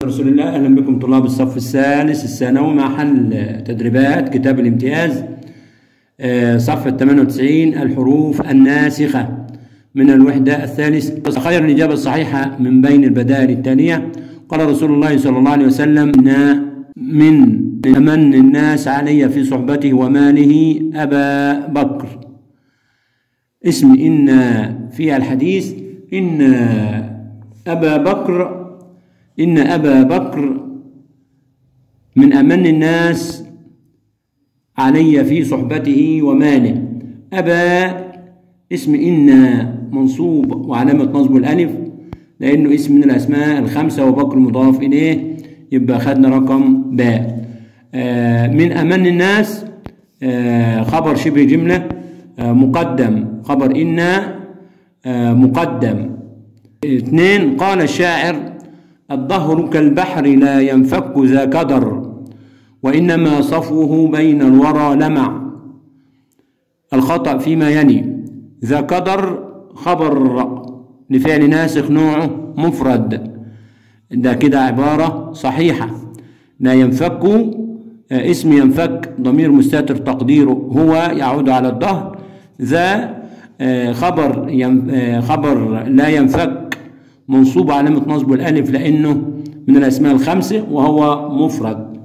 رسول الله اهلا بكم طلاب الصف الثالث الثانوي مع حل تدريبات كتاب الامتياز آه، صفحة 98 الحروف الناسخة من الوحدة الثالث خير الإجابة الصحيحة من بين البدائل التالية قال رسول الله صلى الله عليه وسلم إن من أمن الناس علي في صحبته وماله أبا بكر اسم إن في الحديث إن أبا بكر إن أبا بكر من أمن الناس علي في صحبته وماله أبا اسم إن منصوب وعلامة نصبه الألف لأنه اسم من الأسماء الخمسة وبكر مضاف إليه يبقى خدنا رقم باء آه من أمن الناس آه خبر شبه جملة آه مقدم خبر إن آه مقدم اثنين قال الشاعر الظهر كالبحر لا ينفك ذا كدر وإنما صفوه بين الورى لمع الخطأ فيما يلي ذا كدر خبر لفعل ناسخ نوعه مفرد ده كده عبارة صحيحة لا ينفك اسم ينفك ضمير مستتر تقديره هو يعود على الظهر ذا خبر خبر لا ينفك منصوب علامة نصبه الألف لأنه من الأسماء الخمسة وهو مفرد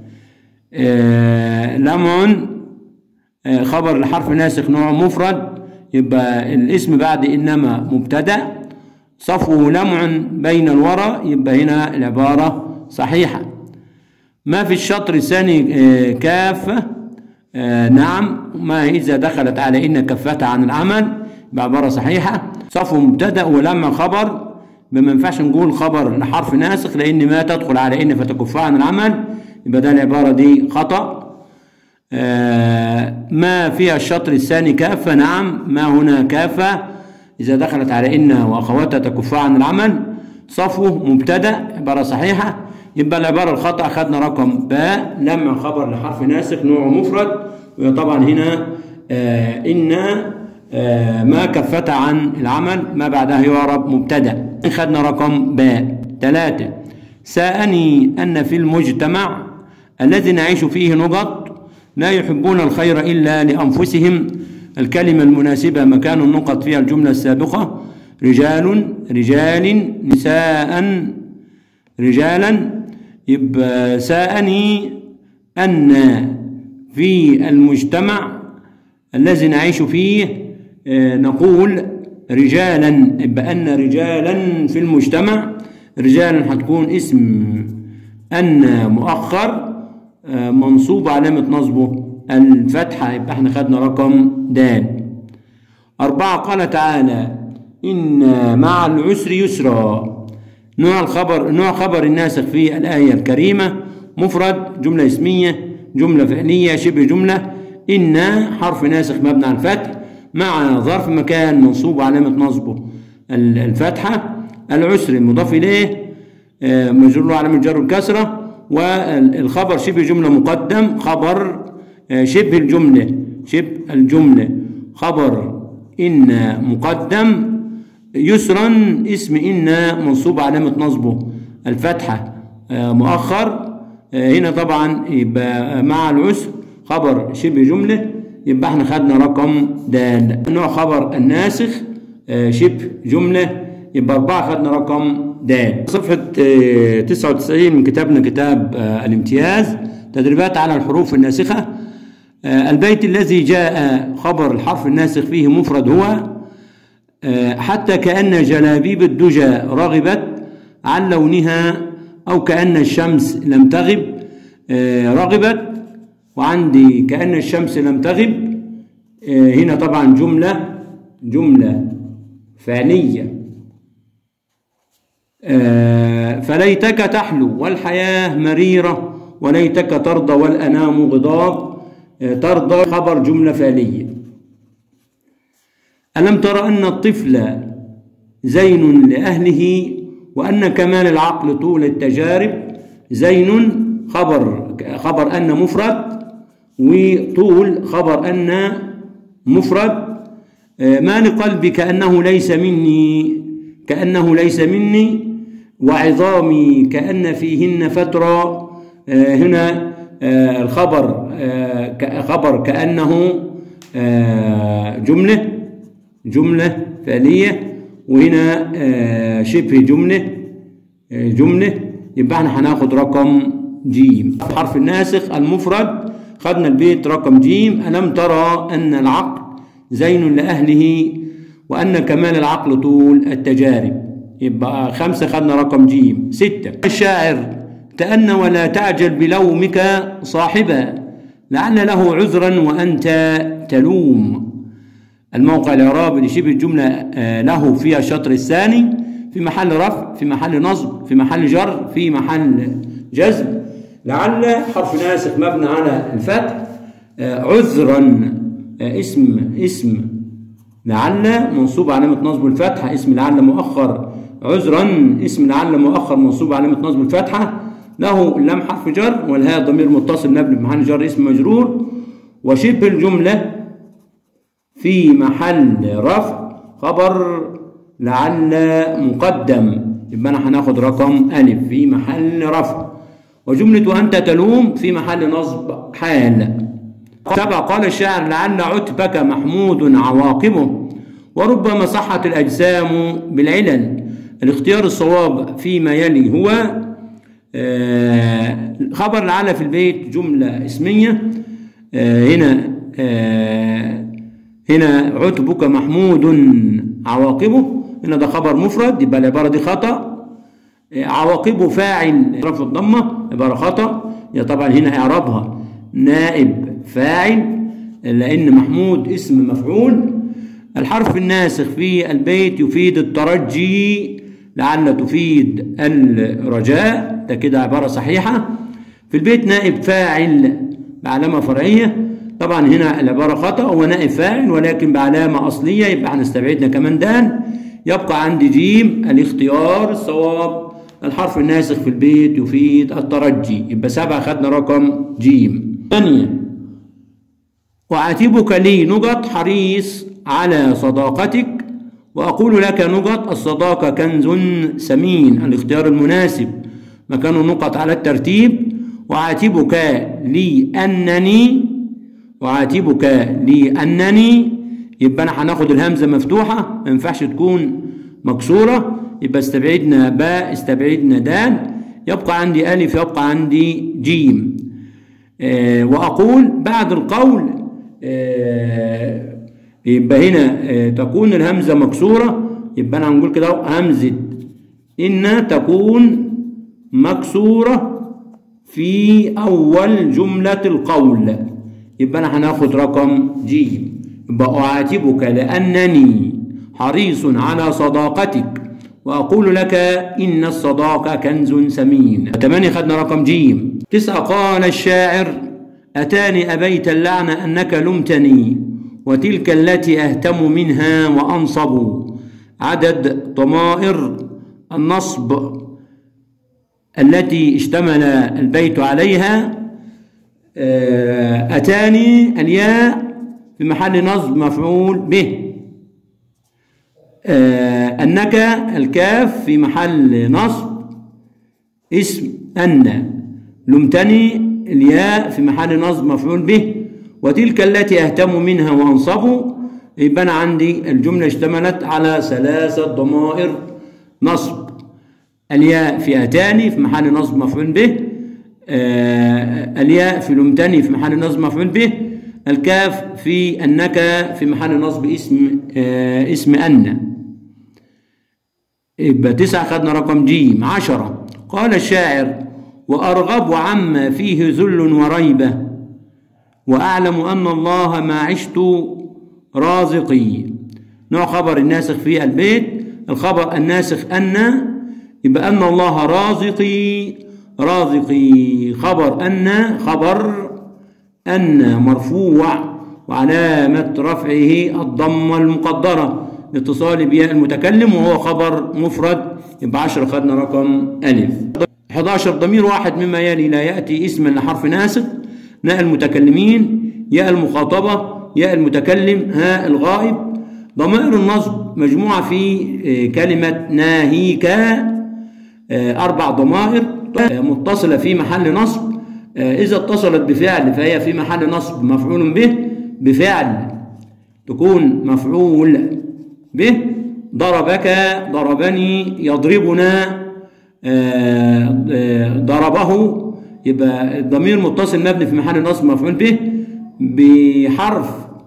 لمع خبر لحرف ناسخ نوعه مفرد يبقى الاسم بعد إنما مبتدأ صفوه لمع بين الورى يبقى هنا العبارة صحيحة ما في الشطر الثاني كافة نعم ما إذا دخلت على إن كفتها عن العمل بعبارة صحيحة صفو مبتدأ ولما خبر ما ينفعش نقول خبر لحرف ناسخ لأن ما تدخل على إن فتكفها عن العمل يبقى ده العبارة دي خطأ ما فيها الشطر الثاني كافة نعم ما هنا كافة إذا دخلت على إن وأخواتها تكفها عن العمل صفوه مبتدأ عبارة صحيحة يبقى العبارة الخطأ أخذنا رقم باء لما خبر لحرف ناسخ نوعه مفرد وطبعا هنا آه إن آه ما كفت عن العمل ما بعدها يعرب مبتدأ أخذنا رقم باء ثلاثة ساءني أن في المجتمع الذي نعيش فيه نقط لا يحبون الخير إلا لأنفسهم الكلمة المناسبة مكان النقط فيها الجملة السابقة رجال رجال نساء رجالا يبقى ساءني أن في المجتمع الذي نعيش فيه نقول رجالا يبقى أن رجالا في المجتمع رجالا هتكون اسم أن مؤخر منصوب علامة نصبه الفتحة يبقى احنا خدنا رقم د أربعة قال تعالى إن مع العسر يسرا نوع الخبر نوع خبر الناسخ في الآية الكريمة مفرد جملة اسمية جملة فعلية شبه جملة إن حرف ناسخ مبني على الفتح مع ظرف مكان منصوب علامة نصبه الفتحة العسر المضاف إليه مجرور علامة جر الكسرة والخبر شبه جملة مقدم خبر شبه الجملة شبه الجملة خبر إن مقدم يسرا اسم إن منصوب علامة نصبه الفتحة مؤخر هنا طبعا يبقى مع العسر خبر شبه جملة يبقى احنا خدنا رقم د نوع خبر الناسخ شبه جملة يبقى أربعة خدنا رقم د صفحة 99 من كتابنا كتاب الامتياز تدريبات على الحروف الناسخة البيت الذي جاء خبر الحرف الناسخ فيه مفرد هو حتى كأن جلابيب الدجى رغبت عن لونها أو كأن الشمس لم تغب رغبت وعندي كأن الشمس لم تغب هنا طبعا جملة جملة فعلية فليتك تحلو والحياة مريرة وليتك ترضى والأنام غضاب ترضى خبر جملة فعلية ألم تر أن الطفل زين لأهله وأن كمال العقل طول التجارب زين خبر خبر أن مفرد وطول خبر أن مفرد ما لقلبي كأنه ليس مني كأنه ليس مني وعظامي كأن فيهن فترة آه، هنا آه، الخبر آه، ك- خبر كأنه آه، جملة جملة فعلية وهنا آه، شبه جملة آه، جملة يبقى احنا هناخد رقم جيم حرف الناسخ المفرد خدنا البيت رقم جيم ألم ترى أن العقل زين لأهله وأن كمال العقل طول التجارب يبقى خمسة خدنا رقم جيم ستة الشاعر تأن ولا تعجل بلومك صاحبا لعل له عذرا وأنت تلوم الموقع الإعرابي لشبه الجملة آه، له فيها الشطر الثاني في محل رفع في محل نصب في محل جر في محل جزم لعل حرف ناسخ مبني على الفتح آه، عذرا آه، اسم اسم لعل منصوب علامة نصب الفتحة اسم لعل مؤخر عذرا اسم لعل مؤخر منصوب علامة نصب الفتحة له اللام حرف جر والهاء ضمير متصل مبني بمحل جر اسم مجرور وشبه الجملة في محل رفع خبر لعل مقدم يبقى انا هناخد رقم ألف في محل رفع وجملة وأنت تلوم في محل نصب حال سبع قال الشاعر لعل عتبك محمود عواقبه وربما صحت الأجسام بالعلل الاختيار الصواب فيما يلي هو آه، خبر لعل في البيت جملة اسمية آه، هنا آه، هنا عتبك محمود عواقبه هنا ده خبر مفرد يبقى العبارة دي خطأ عواقبه فاعل رفع الضمة عبارة خطأ هي طبعا هنا إعرابها نائب فاعل لأن محمود اسم مفعول الحرف الناسخ في البيت يفيد الترجي لعل تفيد الرجاء ده كده عبارة صحيحة في البيت نائب فاعل بعلامة فرعية طبعا هنا العبارة خطأ هو نائب فاعل ولكن بعلامة أصلية يبقى هنستبعدنا كمان دال يبقى عندي جيم الاختيار الصواب الحرف الناسخ في البيت يفيد الترجي يبقى سبعة خدنا رقم جيم ثانية وعاتبك لي نقط حريص على صداقتك وأقول لك نقط الصداقة كنز ثمين الاختيار المناسب مكان نقط على الترتيب وعاتبك لي أنني وعاتبك لي أنني يبقى أنا هناخد الهمزة مفتوحة ما ينفعش تكون مكسورة يبقى استبعدنا باء استبعدنا دال يبقى عندي ألف يبقى عندي جيم آه وأقول بعد القول آه يبقى هنا آه تكون الهمزة مكسورة يبقى أنا هنقول كده همزة إن تكون مكسورة في أول جملة القول يبقى أنا هناخد رقم جيم يبقى أعاتبك لأنني حريص على صداقتك وأقول لك إن الصداقة كنز ثمين ثمانية خدنا رقم جيم تسعة قال الشاعر أتاني أبيت اللعن أنك لمتني وتلك التي أهتم منها وأنصب عدد ضمائر النصب التي اشتمل البيت عليها أتاني الياء في محل نصب مفعول به أنك الكاف في محل نصب اسم أن لمتني الياء في محل نصب مفعول به وتلك التي أهتم منها وأنصب يبقى أنا عندي الجملة اشتملت على ثلاثة ضمائر نصب الياء في أتاني في محل نصب مفعول به آه الياء في لمتني في محل نصب مفعول به الكاف في أنك في محل نصب اسم آه اسم أن يبقى تسعة خدنا رقم جيم عشرة قال الشاعر وأرغب عما فيه ذل وريبة وأعلم أن الله ما عشت رازقي نوع خبر الناسخ في البيت الخبر الناسخ أن يبقى أن الله رازقي رازقي خبر أن خبر أن مرفوع وعلامة رفعه الضمة المقدرة لاتصال بياء المتكلم وهو خبر مفرد يبقى 10 خدنا رقم ألف 11 ضمير واحد مما يلي لا يأتي اسما لحرف ناسخ ناء المتكلمين ياء المخاطبة ياء المتكلم هاء الغائب ضمائر النصب مجموعة في كلمة ناهيك آه، أربع ضمائر آه، متصلة في محل نصب آه، إذا اتصلت بفعل فهي في محل نصب مفعول به بفعل تكون مفعول به ضربك ضربني يضربنا آه، آه، ضربه يبقى الضمير متصل مبني في محل نصب مفعول به بحرف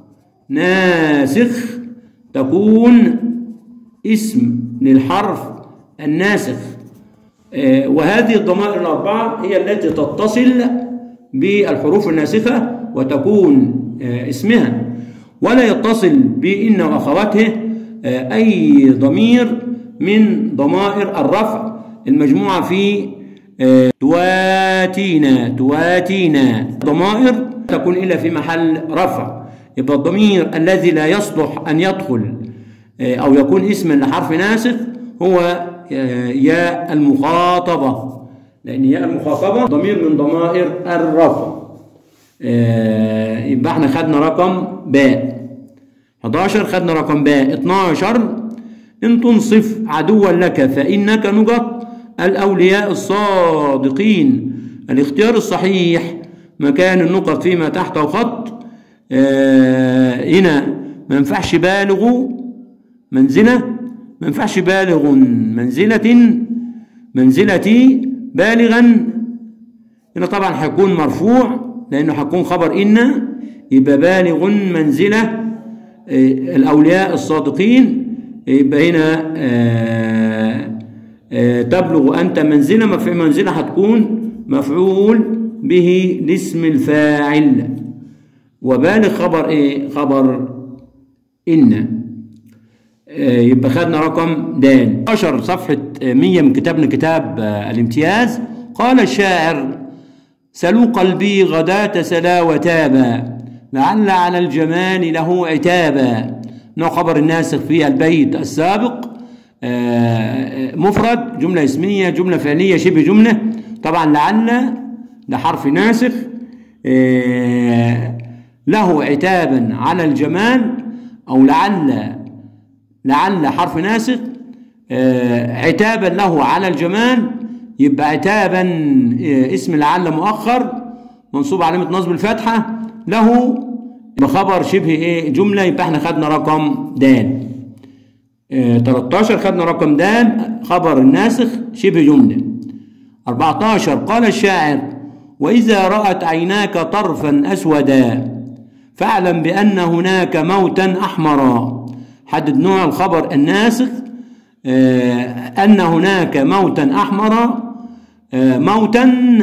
ناسخ تكون اسم للحرف الناسخ آه، وهذه الضمائر الأربعة هي التي تتصل بالحروف الناسخة وتكون آه، اسمها ولا يتصل بإن وأخواته آه، أي ضمير من ضمائر الرفع المجموعة في آه، تواتينا تواتينا ضمائر تكون إلا في محل رفع يبقى الضمير الذي لا يصلح أن يدخل آه، أو يكون اسما لحرف ناسخ هو آه، ياء المخاطبة لأن ياء المخاطبة ضمير من ضمائر الرفع آه، يبقى احنا خدنا رقم باء 11 خدنا رقم باء 12 إن تنصف عدوا لك فإنك نجط الأولياء الصادقين الاختيار الصحيح مكان النقط فيما تحته خط آه، هنا ما ينفعش بالغ منزلة ما ينفعش بالغ منزلة منزلتي بالغا هنا طبعا هيكون مرفوع لأنه هيكون خبر إن يبقى بالغ منزلة آه، الأولياء الصادقين يبقى هنا آه، آه، تبلغ أنت منزلة مفعول منزلة هتكون مفعول به لاسم الفاعل وبالغ خبر إيه؟ خبر إن آه، يبقى خدنا رقم د 10 صفحة آه، 100 من كتابنا كتاب آه، الامتياز قال الشاعر سلوا قلبي غداة سلا وتابا لعل على الجمال له عتابا نوع خبر الناسخ في البيت السابق آه، مفرد جملة اسمية جملة فعلية شبه جملة طبعا لعل ده حرف ناسخ آه، له عتابا على الجمال أو لعل لعل حرف ناسخ آه، عتابا له على الجمال يبقى عتابا آه، اسم لعل مؤخر منصوب علامة نصب الفتحة له بخبر شبه ايه جملة يبقى احنا خدنا رقم د آه، 13 خدنا رقم د خبر الناسخ شبه جملة 14 قال الشاعر وإذا رأت عيناك طرفا أسودا فاعلم بأن هناك موتا أحمرا حدد نوع الخبر الناسخ آه، أن هناك موتا أحمرا آه، موتا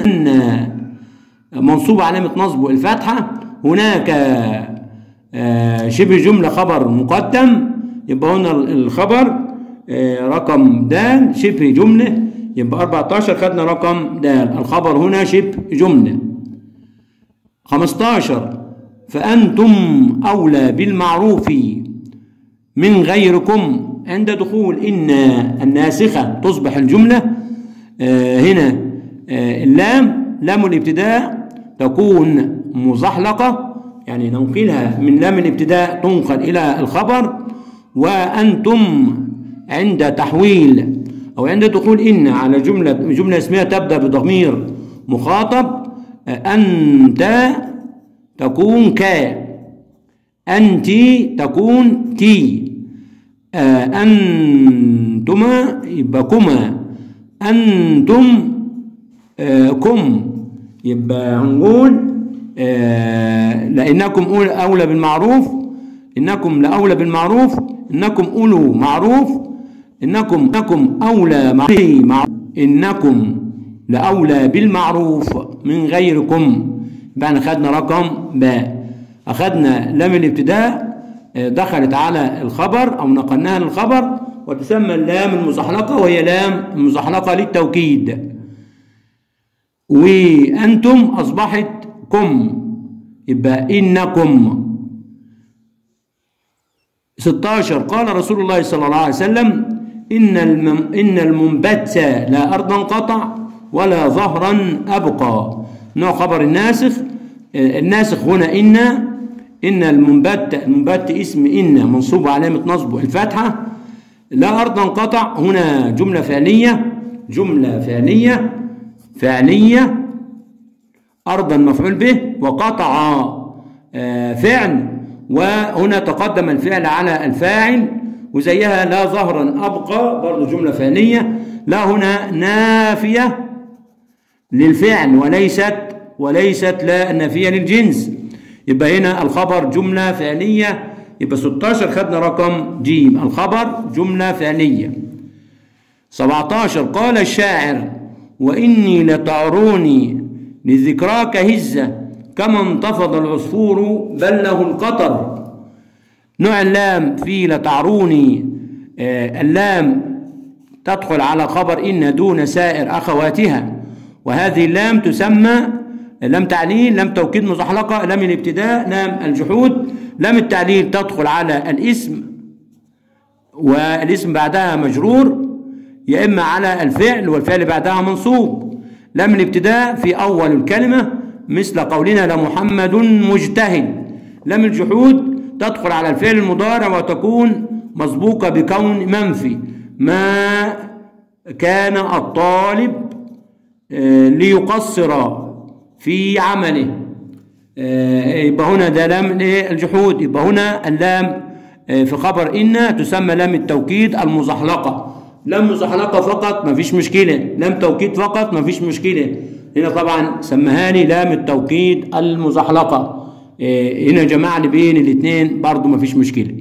منصوب علامة نصبه الفتحة هناك آه، شبه جملة خبر مقدم يبقى هنا الخبر آه، رقم د شبه جملة يبقى 14 خدنا رقم د الخبر هنا شبه جملة 15 فأنتم أولى بالمعروف من غيركم عند دخول إن الناسخة تصبح الجملة آه، هنا آه، اللام لام الابتداء تكون مزحلقة يعني ننقلها من لام الابتداء تنقل إلى الخبر وأنتم عند تحويل أو عند دخول إن على جملة جملة اسمية تبدأ بضمير مخاطب آه، أنت تكون ك أنت تكون تي آه، أنتما يبقى كما أنتم آه، كم يبقى هنقول آه، لأنكم أول- أولى بالمعروف إنكم لأولى بالمعروف إنكم أولو معروف إنكم إنكم أولى مع- معروف إنكم لأولى بالمعروف من غيركم يبقى احنا خدنا رقم باء أخدنا لام الابتداء آه، دخلت على الخبر أو نقلناها للخبر وتسمى اللام المزحلقة وهي لام المزحلقة للتوكيد وأنتم أصبحت كم يبقى إنكم 16 قال رسول الله صلى الله عليه وسلم إن المم إن المنبت لا أرضا قطع ولا ظهرا أبقى نوع خبر الناسخ آه، الناسخ هنا إن إن المنبت المنبت اسم إن منصوب علامة نصبه الفتحة لا أرضا قطع هنا جملة فعلية جملة فعلية فعلية أرضا مفعول به وقطع آه، فعل وهنا تقدم الفعل على الفاعل وزيها لا ظهرا أبقى برضو جملة فعلية لا هنا نافية للفعل وليست وليست لا النافية للجنس يبقى هنا الخبر جملة فعلية يبقى 16 خدنا رقم جيم الخبر جملة فعلية 17 قال الشاعر وإني لتعروني لذكراك هزة كما انتفض العصفور بل له القطر نوع اللام في لتعروني آه اللام تدخل على خبر إن دون سائر أخواتها وهذه اللام تسمى لام تعليل لام توكيد مزحلقة لام الابتداء لام الجحود لام التعليل تدخل على الاسم والاسم بعدها مجرور يا إما على الفعل والفعل بعدها منصوب لام الابتداء في أول الكلمة مثل قولنا لمحمد مجتهد لام الجحود تدخل على الفعل المضارع وتكون مسبوقة بكون منفي ما كان الطالب ليقصر في عمله يبقى هنا ده لام الجحود يبقى هنا اللام في خبر إن تسمى لام التوكيد المزحلقة لام مزحلقة فقط ما فيش مشكلة لام توكيد فقط ما فيش مشكلة هنا طبعا سمهاني لام التوكيد المزحلقة هنا جمعني بين الاثنين برضو ما فيش مشكلة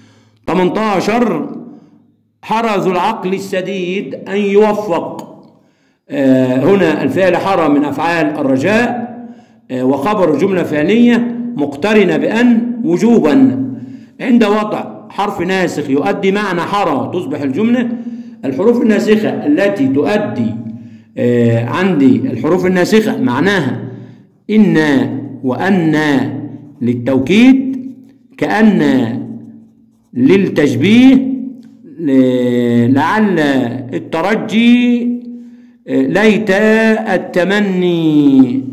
18 حرز العقل السديد أن يوفق هنا الفعل حرى من أفعال الرجاء وخبر جملة فعلية مقترنة بأن وجوبا عند وضع حرف ناسخ يؤدي معنى حرى تصبح الجملة الحروف الناسخة التي تؤدي عندي الحروف الناسخة معناها إن وأن للتوكيد كأن للتشبيه لعل الترجي ليت التمني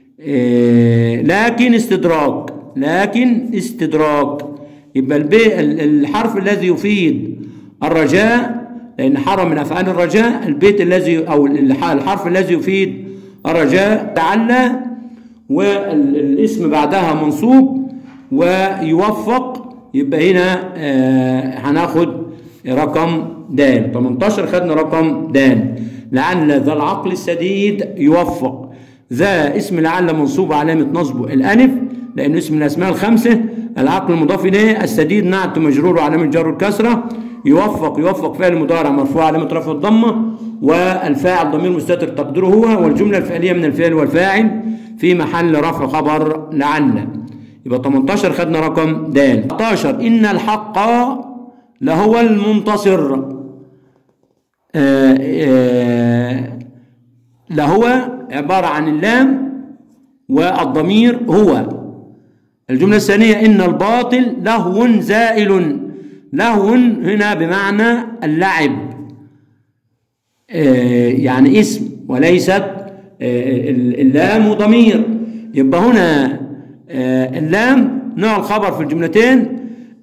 لكن استدراك لكن استدراك يبقى الحرف الذي يفيد الرجاء لأن حرم من أفعال الرجاء البيت الذي أو الحرف الذي يفيد الرجاء تعلى والاسم بعدها منصوب ويوفق يبقى هنا هناخد رقم د 18 خدنا رقم د لعل ذا العقل السديد يوفق ذا اسم لعل منصوب علامة نصبه الألف لأنه اسم من الأسماء الخمسة العقل المضاف إليه السديد نعت مجرور وعلامة جر الكسرة يوفق يوفق فعل مضارع مرفوع علامة رفع الضمة والفاعل ضمير مستتر تقديره هو والجملة الفعلية من الفعل والفاعل في محل رفع خبر لعل يبقى 18 خدنا رقم د 19 إن الحق لهو المنتصر آآ آآ لهو عبارة عن اللام والضمير هو الجملة الثانية إن الباطل لهو زائل لهو هنا بمعنى اللعب يعني اسم وليست اللام ضمير يبقى هنا اللام نوع الخبر في الجملتين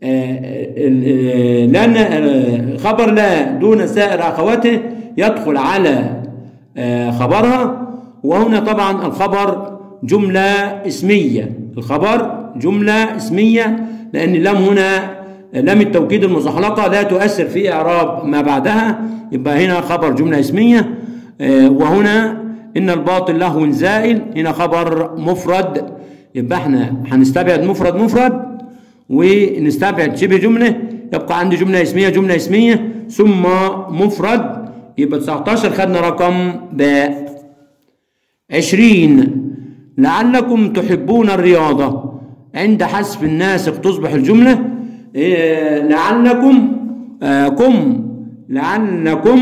لأن خبر لا دون سائر أخواته يدخل على خبرها وهنا طبعا الخبر جملة اسمية الخبر جملة اسمية لأن اللام هنا لام التوكيد المزحلقة لا تؤثر في إعراب ما بعدها يبقى هنا خبر جملة اسمية وهنا إن الباطل لهو زائل هنا خبر مفرد يبقى احنا هنستبعد مفرد مفرد ونستبعد شبه جملة يبقى عندي جملة اسمية جملة اسمية ثم مفرد يبقى 19 خدنا رقم باء 20 لعلكم تحبون الرياضة عند حذف الناسخ تصبح الجملة إيه لعلكم آه كم لعلكم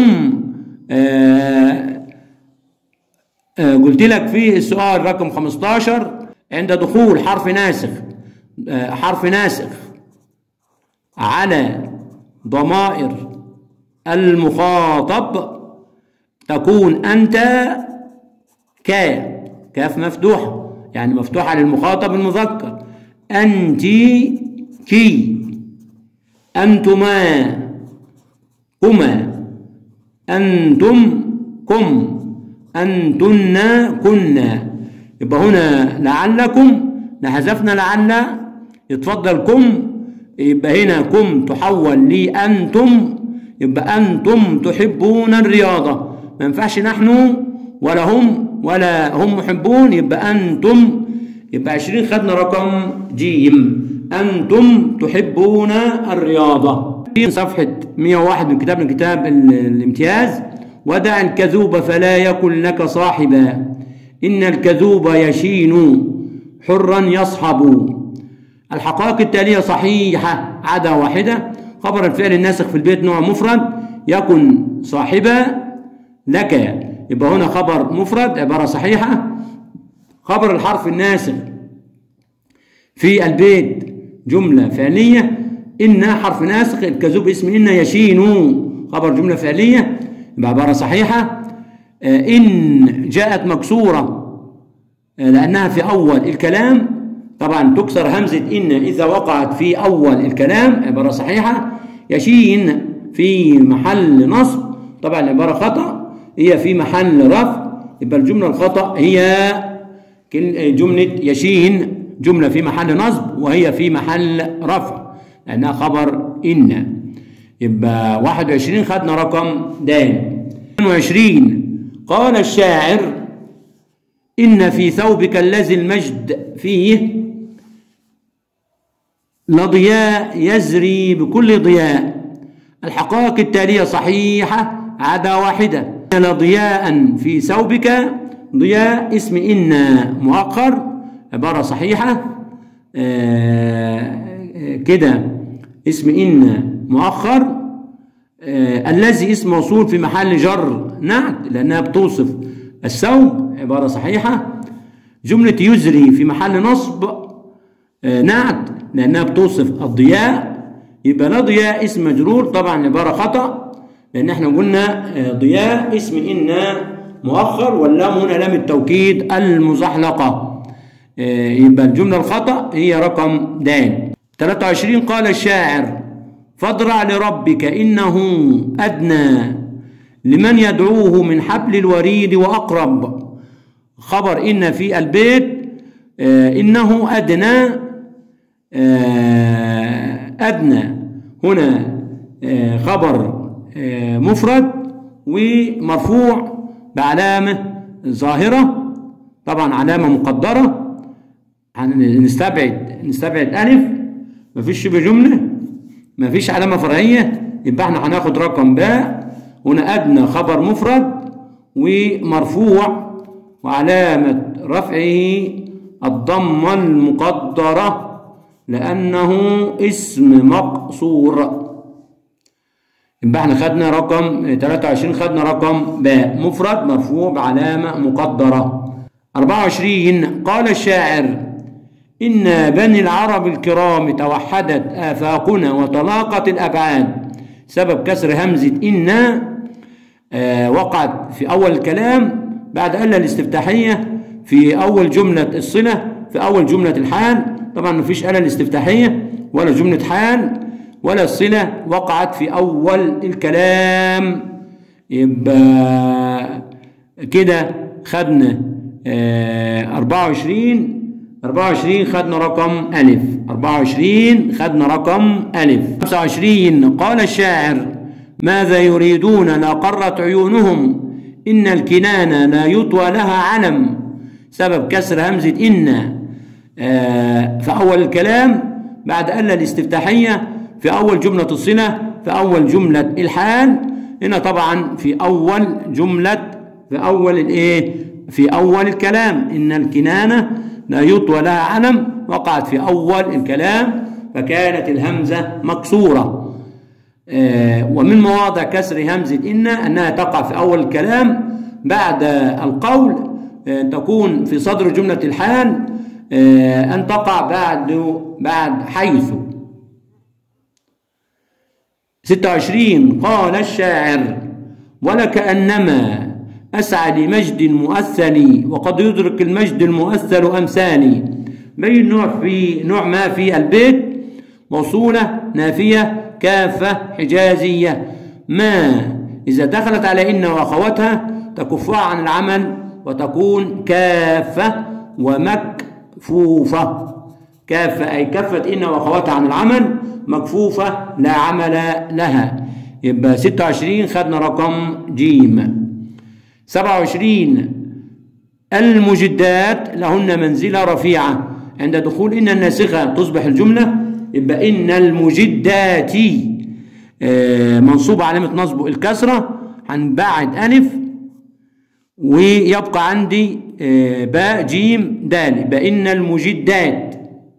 آه آه قلت لك في السؤال رقم 15 عند دخول حرف ناسخ حرف ناسخ على ضمائر المخاطب تكون أنت ك كاف مفتوحة يعني مفتوحة للمخاطب المذكر أنت كي أنتما هما أنتم كم أنتن كنا يبقى هنا لعلكم حذفنا لعل يتفضل كم يبقى هنا كم تحول لأنتم يبقى أنتم تحبون الرياضة ما ينفعش نحن ولا هم ولا هم محبون يبقى أنتم يبقى عشرين خدنا رقم جيم أنتم تحبون الرياضة في صفحة 101 من كتاب من كتاب الامتياز ودع الكذوب فلا يكن لك صاحبا إن الكذوب يشين حرا يصحب الحقائق التالية صحيحة عدا واحدة خبر الفعل الناسخ في البيت نوع مفرد يكن صاحبا لك يبقى هنا خبر مفرد عبارة صحيحة خبر الحرف الناسخ في البيت جملة فعلية إن حرف ناسخ الكذوب اسم إن يشين خبر جملة فعلية يبقى عبارة صحيحة إن جاءت مكسورة لأنها في أول الكلام طبعا تكسر همزة إن إذا وقعت في أول الكلام عبارة صحيحة يشين في محل نصب طبعا العبارة خطأ هي في محل رفع يبقى الجملة الخطأ هي جملة يشين جملة في محل نصب وهي في محل رفع لأنها خبر إن يبقى 21 خدنا رقم د 22 قال الشاعر إن في ثوبك الذي المجد فيه لضياء يزري بكل ضياء الحقائق التالية صحيحة عدا واحدة لضياء في ثوبك ضياء اسم إن مؤخر عبارة صحيحة كده اسم إن مؤخر الذي اسم موصول في محل جر نعت لأنها بتوصف الثوب عبارة صحيحة جملة يزري في محل نصب نعت لأنها بتوصف الضياء يبقى لا ضياء اسم مجرور طبعا عبارة خطأ لأن احنا قلنا ضياء اسم إن مؤخر واللام هنا لام التوكيد المزحلقة يبقى الجملة الخطأ هي رقم د 23 قال الشاعر فاضرع لربك إنه أدنى لمن يدعوه من حبل الوريد وأقرب خبر إن في البيت إنه أدنى أدنى هنا خبر مفرد ومرفوع بعلامة ظاهرة طبعا علامة مقدرة نستبعد نستبعد ألف مفيش شبه جملة مفيش علامة فرعية يبقى احنا هناخد رقم باء هنا أدنى خبر مفرد ومرفوع وعلامة رفعه الضمة المقدرة لأنه اسم مقصور يبقى احنا خدنا رقم 23 خدنا رقم باء مفرد مرفوع بعلامة مقدرة 24 قال الشاعر إن بني العرب الكرام توحدت آفاقنا وتلاقت الأبعاد سبب كسر همزة إن آه وقعت في أول الكلام بعد ألا الاستفتاحية في أول جملة الصلة في أول جملة الحال طبعا مفيش ألا الاستفتاحية ولا جملة حال ولا الصلة وقعت في أول الكلام يبقى كده خدنا آه 24 24 خدنا رقم ألف 24 خدنا رقم ألف 25 قال الشاعر ماذا يريدون لا قرت عيونهم إن الكنانة لا يطوى لها علم سبب كسر همزة إن آه في أول الكلام بعد ألا الاستفتاحية في أول جملة الصلة في أول جملة الحال هنا طبعا في أول جملة في أول الإيه في أول الكلام إن الكنانة لا يطوى لها علم وقعت في أول الكلام فكانت الهمزة مكسورة آه ومن مواضع كسر همزة إن أنها تقع في أول الكلام بعد القول آه تكون في صدر جملة الحال آه أن تقع بعد بعد حيث 26 قال الشاعر ولكأنما أسعى لمجد مؤثل وقد يدرك المجد المؤثل أمثالي بين نوع في نوع ما في البيت موصولة نافية كافة حجازية ما إذا دخلت على إن وأخواتها تكفها عن العمل وتكون كافة ومكفوفة كافة أي كفت إن وأخواتها عن العمل مكفوفة لا عمل لها يبقى 26 خدنا رقم جيم 27 المجدات لهن منزلة رفيعة عند دخول إن الناسخة تصبح الجملة يبقى إن المجدات آه، منصوب علامة نصبه الكسرة هنبعد ألف ويبقى عندي آه، باء جيم دال يبقى إن المجدات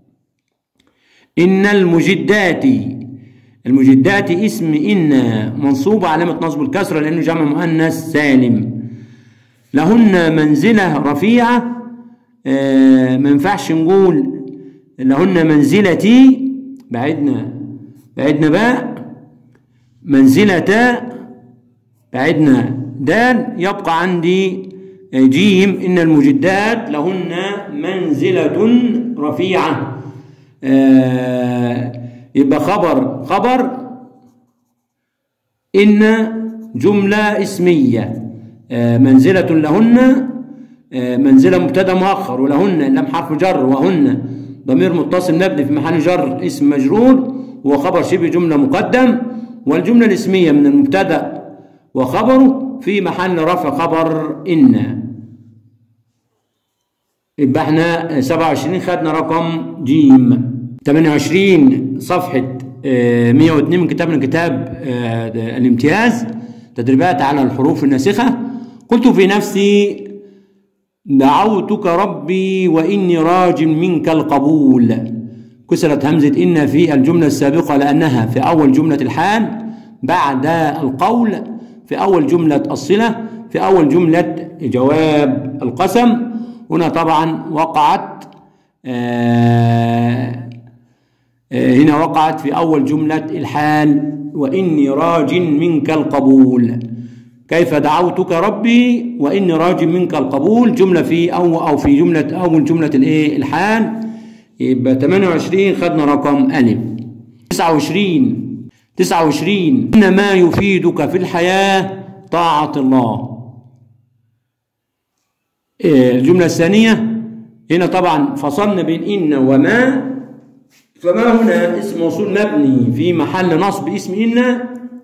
إن المجدات المجدات اسم إن منصوب علامة نصب الكسرة لأنه جمع مؤنث سالم لهن منزلة رفيعة آه، ما ينفعش نقول لهن منزلتي بعدنا بعدنا باء منزلة بعدنا دال يبقى عندي جيم إن المجدات لهن منزلة رفيعة آه، يبقى خبر خبر إن جملة اسمية آه، منزلة لهن آه، منزلة مبتدا مؤخر ولهن لم حرف جر وهن ضمير متصل مبني في محل جر اسم مجرور وخبر شبه جملة مقدم والجملة الاسمية من المبتدا وخبره في محل رفع خبر إن يبقى احنا 27 خدنا رقم جيم 28 صفحة آه، 102 من كتاب من كتاب آه، الامتياز تدريبات على الحروف الناسخة قلت في نفسي دعوتك ربي وإني راج منك القبول كسرت همزة إن في الجملة السابقة لأنها في أول جملة الحال بعد القول في أول جملة الصلة في أول جملة جواب القسم هنا طبعا وقعت آه آه هنا وقعت في أول جملة الحال وإني راج منك القبول كيف دعوتك ربي وإني راج منك القبول جملة في أو أو في جملة أول جملة الإيه الحال يبقى 28 خدنا رقم ألف 29 29 إن ما يفيدك في الحياة طاعة الله الجملة الثانية هنا طبعا فصلنا بين إن وما فما هنا اسم موصول مبني في محل نصب اسم إن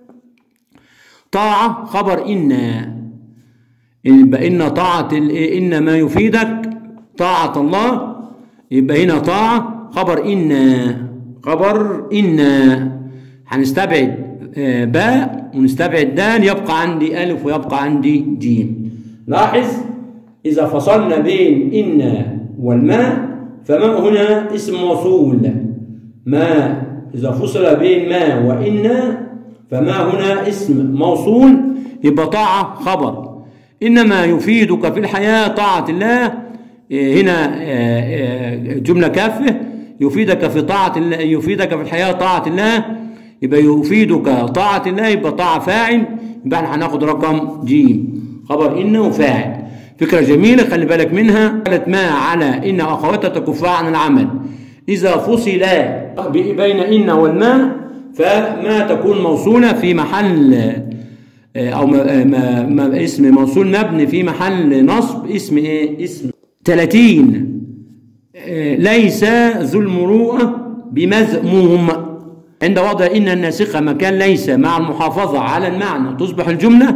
طاعة خبر إن يبقى إن طاعة إن ما يفيدك طاعة الله يبقى هنا طاعة خبر إن خبر إن هنستبعد باء ونستبعد دال يبقى عندي ألف ويبقى عندي جيم لاحظ إذا فصلنا بين إن والماء فما هنا اسم موصول ما إذا فصل بين ما وإن فما هنا اسم موصول يبقى طاعة خبر إنما يفيدك في الحياة طاعة الله هنا جملة كافة يفيدك في طاعة الله يفيدك في الحياة طاعة الله يبقى يفيدك طاعة الله يبقى طاعة فاعل يبقى احنا هناخد رقم جيم خبر إن وفاعل فكرة جميلة خلي بالك منها قالت ما على إن أخواتها تكفى عن العمل إذا فصل بين إن والماء فما تكون موصولة في محل أو ما ما ما اسم موصول مبني في محل نصب اسم إيه؟ اسم 30 ليس ذو المروءة بمذموم عند وضع إن الناسخة مكان ليس مع المحافظة على المعنى تصبح الجملة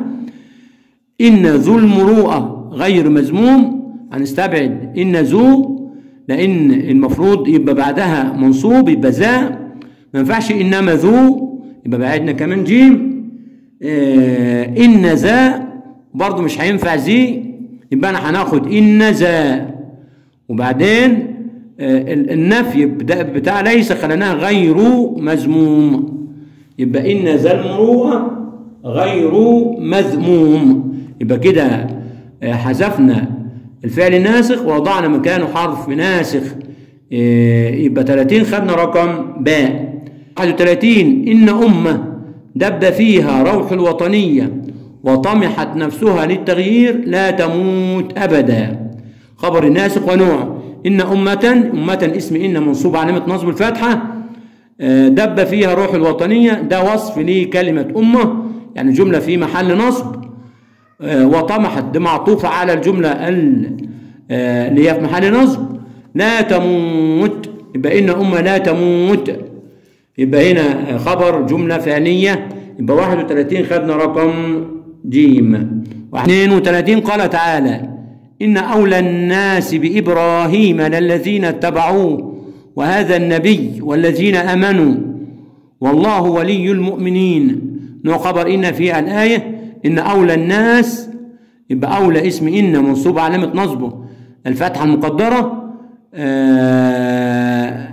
إن ذو المروءة غير مذموم هنستبعد إن ذو لأن المفروض يبقى بعدها منصوب يبقى ذا ما ينفعش إنما ذو يبقى بعدنا كمان جيم آه إن ذا برضه مش هينفع ذي يبقى أنا هناخد إن ذا وبعدين آه النفي بتاع ليس خليناها غير مذموم يبقى إن ذا المروءة غير مذموم يبقى كده آه حذفنا الفعل الناسخ ووضعنا مكانه حرف ناسخ يبقى 30 خدنا رقم باء 31 إن أمة دب فيها روح الوطنية وطمحت نفسها للتغيير لا تموت أبدا خبر الناسخ ونوع إن أمة أمة اسم إن منصوب علامة نصب الفتحة دب فيها روح الوطنية ده وصف لكلمة أمة يعني جملة في محل نصب آه، وطمحت دي معطوفة على الجملة ال- آه، اللي هي في محل نصب لا تموت يبقى إن أمة لا تموت يبقى هنا خبر جملة فعلية يبقى 31 خدنا رقم جيم 32 قال تعالى إن أولى الناس بإبراهيم للذين اتبعوه وهذا النبي والذين آمنوا والله ولي المؤمنين نوع خبر إن في الآية إن أولى الناس يبقى أولى اسم إن منصوب علامة نصبه الفتحة المقدرة آه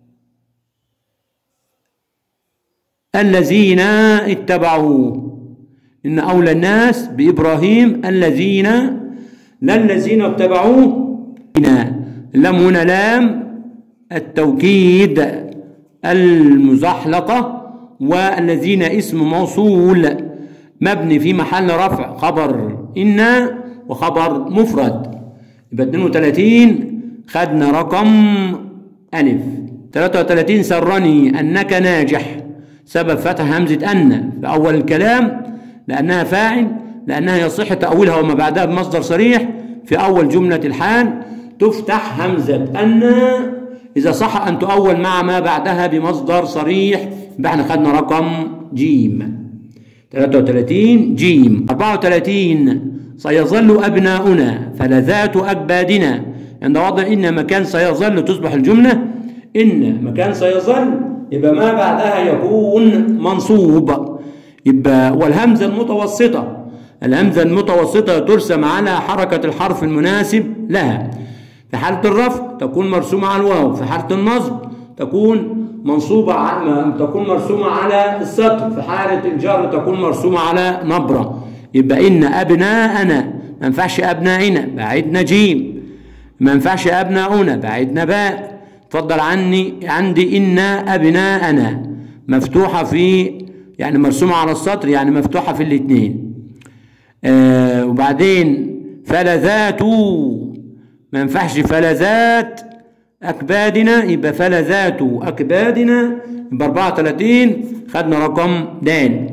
الذين اتبعوه إن أولى الناس بإبراهيم الذين لا الذين اتبعوه لم هنا لام التوكيد المزحلقة والذين اسم موصول مبني في محل رفع خبر إن وخبر مفرد يبقى 32 خدنا رقم ألف 33 سرني أنك ناجح سبب فتح همزة أن في أول الكلام لأنها فاعل لأنها يصح تأويلها وما بعدها بمصدر صريح في أول جملة الحال تفتح همزة أن إذا صح أن تؤول مع ما بعدها بمصدر صريح يبقى احنا خدنا رقم جيم 33 جيم 34 سيظل أبناؤنا فلذات أكبادنا عند وضع إن مكان سيظل تصبح الجملة إن مكان سيظل يبقى ما بعدها يكون منصوب يبقى والهمزة المتوسطة الهمزة المتوسطة ترسم على حركة الحرف المناسب لها في حالة الرفع تكون مرسومة على الواو في حالة النصب تكون منصوبة على تكون مرسومة على السطر في حالة الجر تكون مرسومة على نبرة يبقى إن أبناءنا ما ينفعش أبنائنا بعدنا جيم ما ينفعش أبناؤنا بعدنا باء اتفضل عني عندي إن أبناءنا مفتوحة في يعني مرسومة على السطر يعني مفتوحة في الاثنين آه وبعدين فلذات ما ينفعش فلذات أكبادنا يبقى فلذات أكبادنا يبقى 34 خدنا رقم د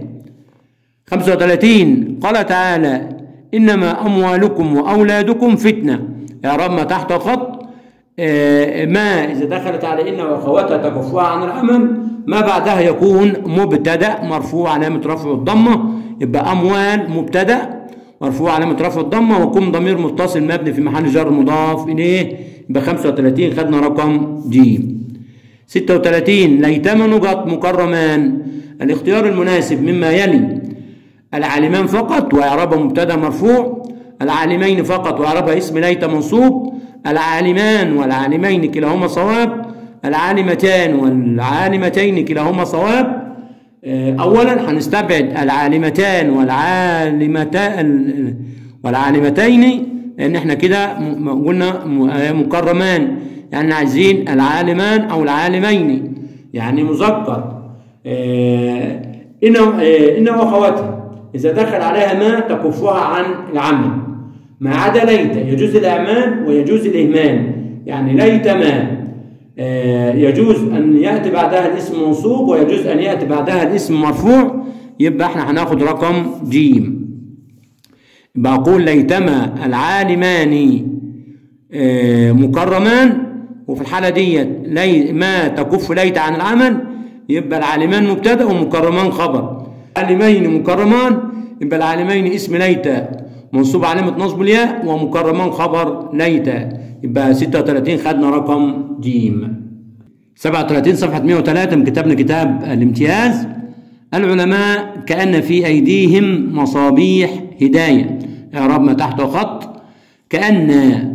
35 قال تعالى إنما أموالكم وأولادكم فتنة يا رب ما تحت خط آه ما إذا دخلت على إن وأخواتها تكفوها عن العمل ما بعدها يكون مبتدأ مرفوع علامة رفع الضمة يبقى أموال مبتدأ مرفوع علامة رفع الضمة وكم ضمير متصل مبني في محل جر مضاف إليه يبقى 35 خدنا رقم ج 36 ليتم نقط مكرمان الاختيار المناسب مما يلي العالمان فقط وإعرابه مبتدا مرفوع العالمين فقط وإعرابها اسم ليت منصوب العالمان والعالمين كلاهما صواب العالمتان والعالمتين كلاهما صواب أولا هنستبعد العالمتان والعالمتان والعالمتين لأن احنا كده قلنا مكرمان يعني عايزين العالمان أو العالمين يعني مذكر إن إن وأخواتها إذا دخل عليها ما تكفها عن العمل ما عدا ليت يجوز الإعمال ويجوز الإهمال يعني ليت ما يجوز أن يأتي بعدها الاسم منصوب ويجوز أن يأتي بعدها الاسم مرفوع يبقى احنا هناخد رقم جيم يبقى أقول ليتما العالمان مكرمان وفي الحالة ديت لي ما تكف ليت عن العمل يبقى العالمان مبتدأ ومكرمان خبر العالمين مكرمان يبقى العالمين اسم ليت منصوب علامة نصب الياء ومكرمان خبر ليت يبقى 36 خدنا رقم جيم 37 صفحة 103 من كتابنا كتاب الامتياز العلماء كأن في أيديهم مصابيح هداية إعراب ما تحته خط كأن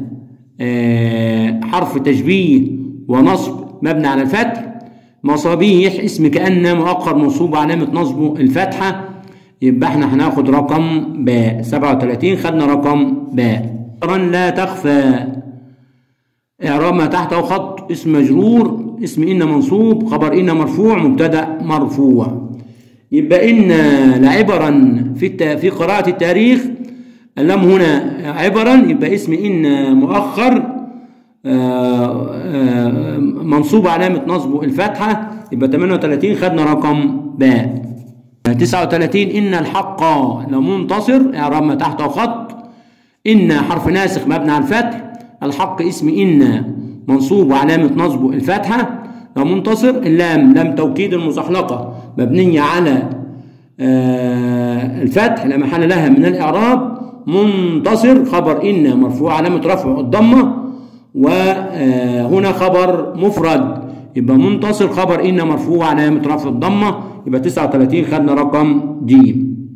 حرف تشبيه ونصب مبني على الفتح مصابيح اسم كأن مؤخر منصوب علامة نصبه الفتحة يبقى احنا هناخد رقم باء 37 خدنا رقم باء لا تخفى إعراب ما تحته خط اسم مجرور اسم إن منصوب خبر إن مرفوع مبتدأ مرفوع يبقى إن لعبرا في في قراءة التاريخ اللام هنا عبرا يبقى اسم إن مؤخر آآ آآ منصوب علامة نصبه الفتحة يبقى 38 خدنا رقم باء 39 إن الحق لمنتصر إعراب ما تحته خط إن حرف ناسخ مبني على الفتح الحق اسم إن منصوب وعلامة نصبه الفتحة لمنتصر اللام لام توكيد المزحلقة مبنية على آه الفتح لا محل لها من الإعراب منتصر خبر إن مرفوع علامة رفع الضمة وهنا خبر مفرد يبقى منتصر خبر إن مرفوع علامة رفع الضمة يبقى 39 خدنا رقم ج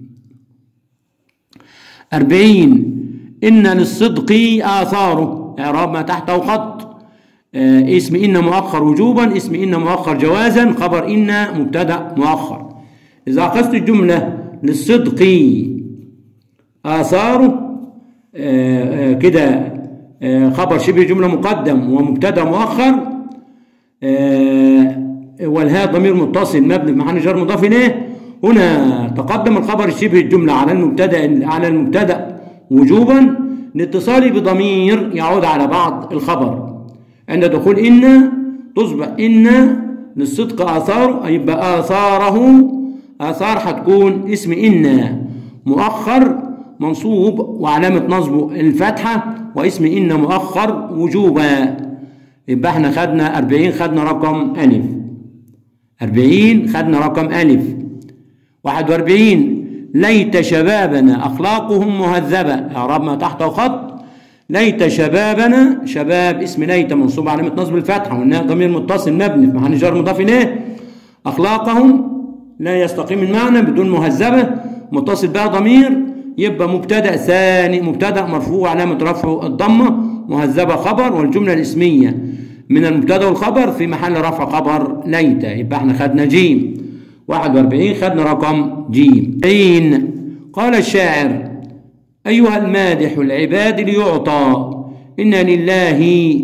40 إن للصدق آثاره إعراب ما تحته خط آه اسم إن مؤخر وجوبا اسم إن مؤخر جوازا خبر إن مبتدأ مؤخر إذا أخذت الجملة للصدق آثاره آه آه كده خبر شبه جملة مقدم ومبتدأ مؤخر والهاء ضمير متصل مبني في محل جر مضاف إليه هنا تقدم الخبر شبه الجملة على المبتدأ على المبتدأ وجوبا لاتصاله بضمير يعود على بعض الخبر عند دخول إن تصبح إن للصدق آثار يبقى آثاره آثار هتكون اسم إن مؤخر منصوب وعلامة نصبه الفتحة واسم إن مؤخر وجوبا يبقى احنا خدنا أربعين خدنا رقم ألف أربعين خدنا رقم ألف واحد وأربعين ليت شبابنا أخلاقهم مهذبة إعراب ما تحته خط ليت شبابنا شباب اسم ليت منصوب علامة نصب الفتحة والناء ضمير متصل مبني في محل جر مضاف إليه أخلاقهم لا يستقيم المعنى بدون مهذبة متصل بها ضمير يبقى مبتدأ ثاني مبتدأ مرفوع علامة رفعه الضمة مهذبة خبر والجملة الاسمية من المبتدأ والخبر في محل رفع خبر ليت يبقى احنا خدنا جيم 41 خدنا رقم جيم عين قال الشاعر أيها المادح العباد ليعطى إن لله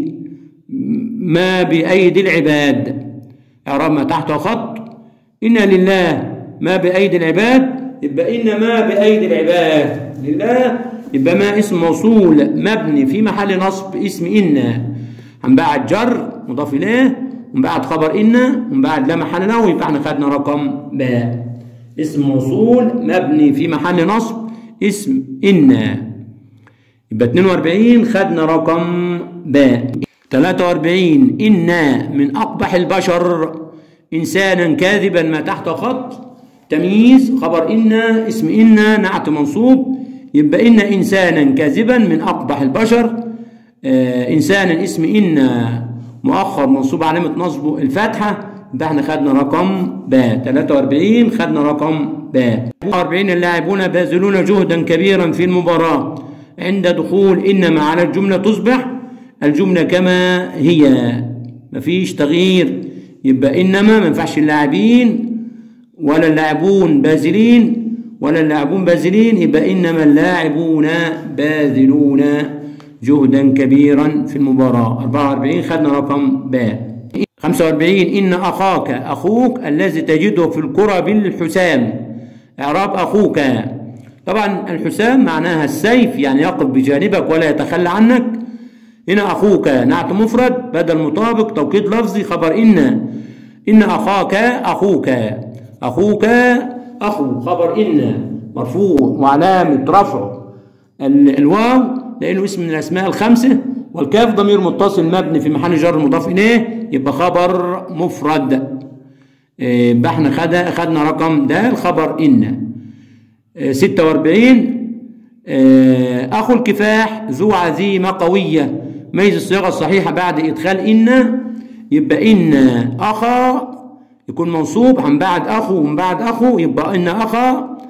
ما بأيدي العباد إعراب ما تحته خط إن لله ما بأيدي العباد يبقى إن ما بأيدي العباد لله يبقى ما اسم موصول مبني في محل نصب اسم إن هنبعد جر مضاف إليه ومبعد خبر إن ومبعد لا محل له يبقى احنا خدنا رقم باء اسم موصول مبني في محل نصب اسم إن يبقى 42 خدنا رقم باء 43 إن من أقبح البشر إنسانا كاذبا ما تحت خط تمييز خبر إن اسم إن نعت منصوب يبقى إن إنسانا كاذبا من أقبح البشر آه إنسانا اسم إن مؤخر منصوب علامة نصبه الفتحة ده احنا خدنا رقم باء 43 خدنا رقم باء 44 اللاعبون باذلون جهدا كبيرا في المباراة عند دخول إنما على الجملة تصبح الجملة كما هي مفيش تغيير يبقى إنما ما ينفعش اللاعبين ولا اللاعبون باذلين ولا اللاعبون باذلين يبقى إنما اللاعبون باذلون جهدا كبيرا في المباراة 44 خدنا رقم باء 45 إن أخاك أخوك الذي تجده في الكرة بالحسام إعراب أخوك طبعا الحسام معناها السيف يعني يقف بجانبك ولا يتخلى عنك هنا أخوك نعت مفرد بدل مطابق توكيد لفظي خبر إن إن أخاك أخوك أخوك أخو خبر إن مرفوع وعلامة رفع الواو لأنه اسم من الأسماء الخمسة والكاف ضمير متصل مبني في محل جر مضاف إليه يبقى خبر مفرد يبقى احنا خد خدنا رقم ده الخبر إن ستة وأربعين أخو الكفاح ذو عزيمة قوية ميز الصيغة الصحيحة بعد إدخال إن يبقى إن أخا يكون منصوب عن بعد أخو ومن بعد أخو يبقى إن أخا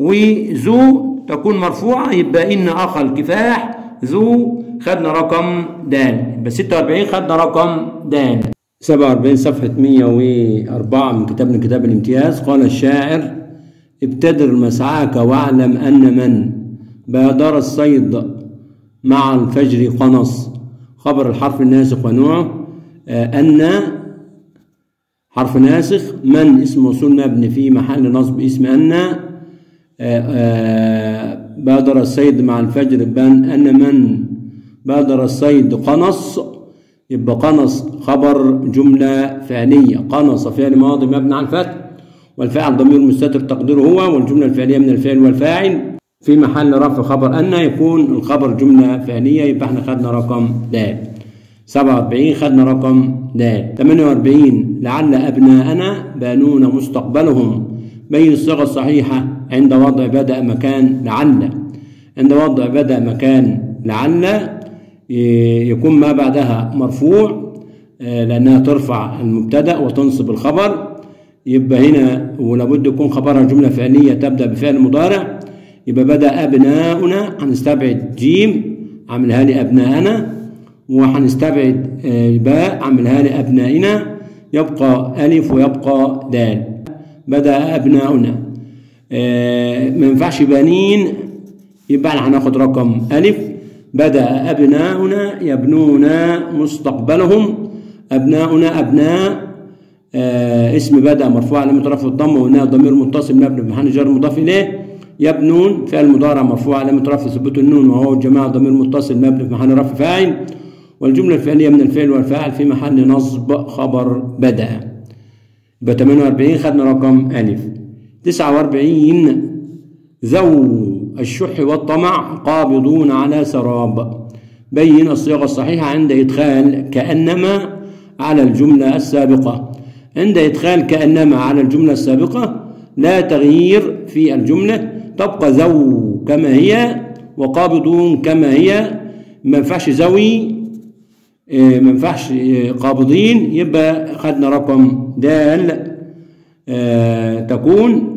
وذو تكون مرفوعة يبقى إن أخا الكفاح ذو خدنا رقم دال يبقى 46 خدنا رقم دال 47 صفحة 104 من كتاب من كتاب الامتياز قال الشاعر ابتدر مسعاك واعلم أن من بادر الصيد مع الفجر قنص خبر الحرف الناسخ ونوعه آه أن حرف ناسخ من اسم موصول مبني في محل نصب اسم أن آآ آآ بادر الصيد مع الفجر بان أن من بادر الصيد قنص يبقى قنص خبر جملة فعلية قنص فعل ماضي مبني على الفتح والفاعل ضمير مستتر تقديره هو والجملة الفعلية من الفعل والفاعل في محل رفع خبر أن يكون الخبر جملة فعلية يبقى احنا خدنا رقم د 47 خدنا رقم د 48 لعل أبناءنا بانون مستقبلهم بين الصيغة الصحيحة عند وضع بدأ مكان لعل عند وضع بدأ مكان لعل يكون ما بعدها مرفوع لأنها ترفع المبتدأ وتنصب الخبر يبقى هنا ولابد يكون خبرها جملة فعلية تبدأ بفعل مضارع يبقى بدأ أبناؤنا هنستبعد جيم عملها لي أبناءنا وهنستبعد باء عملها لي أبنائنا يبقى ألف ويبقى دال بدأ أبناؤنا ما ينفعش بنين يبقى هناخد رقم ألف بدأ أبناؤنا يبنون مستقبلهم أبناؤنا أبناء آه اسم بدأ مرفوع علامة رفع الضمة وإنها ضمير متصل مبني بمحل جر مضاف إليه يبنون فعل مضارع مرفوع علامة رفع ثبوت النون وهو الجماعة ضمير متصل مبني بمحل رفع فاعل والجملة الفعلية من الفعل والفاعل في محل نصب خبر بدأ يبقى 48 خدنا رقم ألف 49 ذو الشح والطمع قابضون على سراب بين الصيغة الصحيحة عند إدخال كأنما على الجملة السابقة عند إدخال كأنما على الجملة السابقة لا تغيير في الجملة تبقى ذو كما هي وقابضون كما هي ما ينفعش ذوي ما ينفعش قابضين يبقى خدنا رقم دال تكون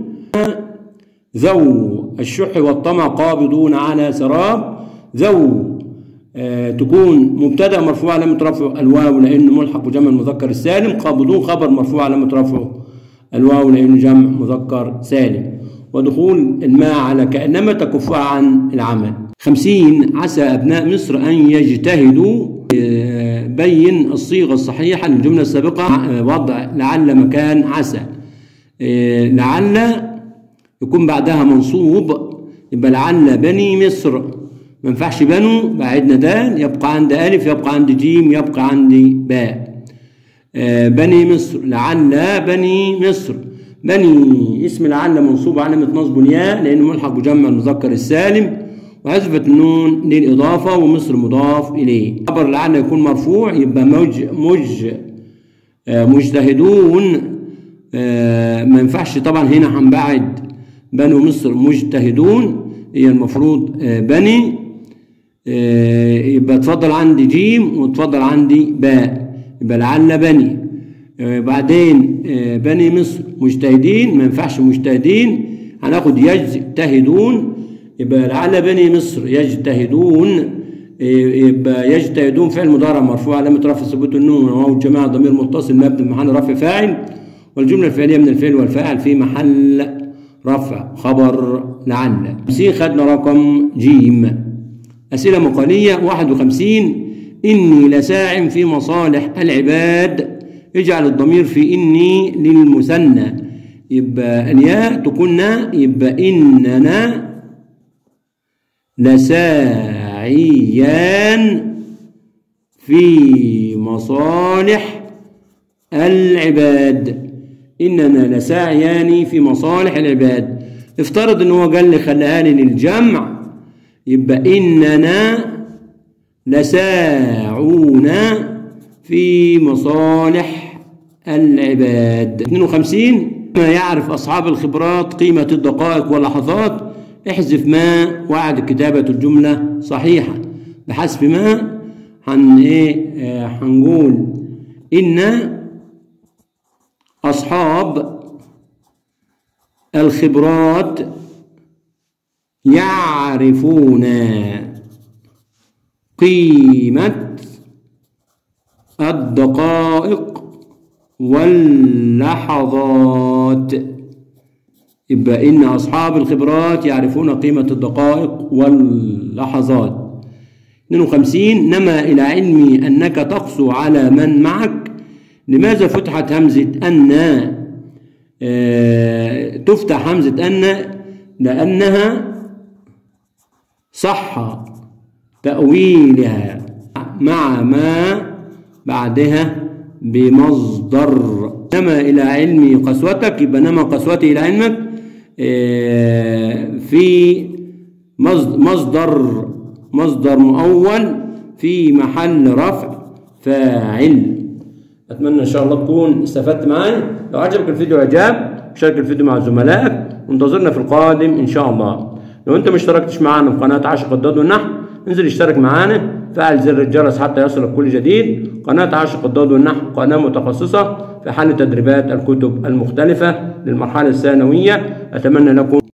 ذو الشح والطمع قابضون على سراب ذو آه تكون مبتدا مرفوع علامة رفعه الواو لأنه ملحق بجمع المذكر السالم قابضون خبر مرفوع علامة رفعه الواو لأنه جمع مذكر سالم ودخول الماء على كأنما تكفها عن العمل خمسين عسى أبناء مصر أن يجتهدوا آه بين الصيغة الصحيحة للجملة السابقة وضع لعل مكان عسى آه لعل يكون بعدها منصوب يبقى لعل بني مصر ما ينفعش بنو بعدنا دال يبقى عند ألف يبقى عند جيم يبقى عندي باء آه بني مصر لعل بني مصر بني اسم لعل منصوب علامة نصب الياء لأنه ملحق بجمع المذكر السالم وحذفت النون للإضافة ومصر مضاف إليه خبر لعل يكون مرفوع يبقى مج مج آه مجتهدون آه ما ينفعش طبعا هنا هنبعد بنو مصر مجتهدون هي المفروض بني يبقى اتفضل عندي جيم واتفضل عندي باء يبقى لعل بني بعدين بني مصر مجتهدين ما ينفعش مجتهدين هناخد يجتهدون يبقى لعل بني مصر يجتهدون يبقى يجتهدون فعل مضارع مرفوع علامة رفع ثبوت النون وهو الجماعة ضمير متصل مبني بمحل رفع فاعل والجملة الفعلية من الفعل والفاعل في محل رفع خبر لعل 50 خدنا رقم جيم أسئلة مقالية 51 إني لساع في مصالح العباد اجعل الضمير في إني للمثنى يبقى الياء تكون يبقى إننا لساعيان في مصالح العباد إننا لساعيان في مصالح العباد افترض ان هو قال لي خليها لي للجمع يبقى إننا لساعون في مصالح العباد 52 ما يعرف أصحاب الخبرات قيمة الدقائق واللحظات احذف ما وعد كتابة الجملة صحيحة بحذف ما هن ايه هنقول إن أصحاب الخبرات يعرفون قيمة الدقائق واللحظات يبقى إن أصحاب الخبرات يعرفون قيمة الدقائق واللحظات 52 نما إلى علمي أنك تقسو على من معك لماذا فتحت همزة أن آه تفتح همزة أن لأنها صح تأويلها مع ما بعدها بمصدر نما إلى علم قسوتك يبقى نما قسوتي إلى علمك في مصدر مصدر مؤول في محل رفع فاعل أتمنى إن شاء الله تكون استفدت معايا لو عجبك الفيديو إعجاب شارك الفيديو مع زملائك وانتظرنا في القادم إن شاء الله لو أنت ما اشتركتش معانا في قناة عاشق الضاد والنحو انزل اشترك معانا فعل زر الجرس حتى يصلك كل جديد قناة عاشق الضاد والنحو قناة متخصصة في حل تدريبات الكتب المختلفة للمرحلة الثانوية أتمنى لكم